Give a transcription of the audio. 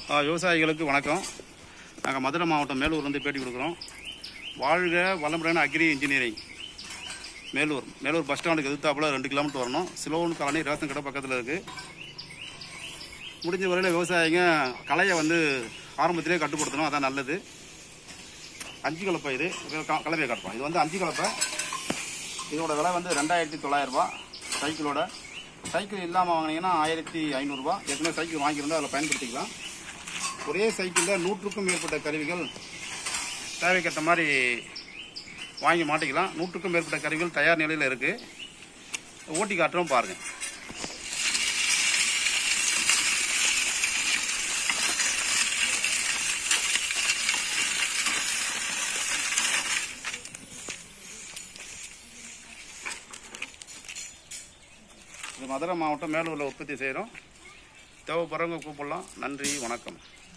ஆ, விவசாயிகளுக்கு வணக்கம் நாங்கள் மதுரை மாவட்டம் மேலூர் வந்து பேட்டி கொடுக்குறோம் வாழ்க வளமுடன் agri engineering Melur Melur bus ஸ்டாண்டுக்கு எதிர்த்தாப்புல ரெண்டு கிலோமீட்டர் வரணும் சிலோன் காலனி ரேஷன் கடை பக்கத்தில் இருக்குது முடிஞ்ச வரையில் விவசாயிங்க களையை வந்து ஆரம்பத்திலே கட்டுப்படுத்தணும் அதான் நல்லது அஞ்சு கலப்பை இது இது க- கலவையை காட்டுப்போம் இது வந்து அஞ்சு கலப்பை இதோட விலை வந்து ரெண்டாயிரத்தி தொள்ளாயிரரூபா சைக்கிளோட சைக்கிள் இல்லாமல் வாங்கினீங்கன்னா ஆயிரத்தி ஐநூறுரூவா ஏற்கனவே சைக்கிள் வாங்கியிருந்தா அதில் பயன்படுத்திக்கலாம் ஒரே சைக்கிளில் நூற்றுக்கும் மேற்பட்ட கருவிகள் தேவைக்கேற்ற மாதிரி வாங்கி மாட்டிக்கலாம் நூற்றுக்கும் மேற்பட்ட கருவிகள் தயார் நிலையில் இருக்குது ஓட்டி காட்டுறோம் பாருங்கள் இது மதுரை மாவட்டம் மேலூரில் உற்பத்தி செய்கிறோம் தேவைப்படுறவங்க கூப்பிடலாம் நன்றி வணக்கம்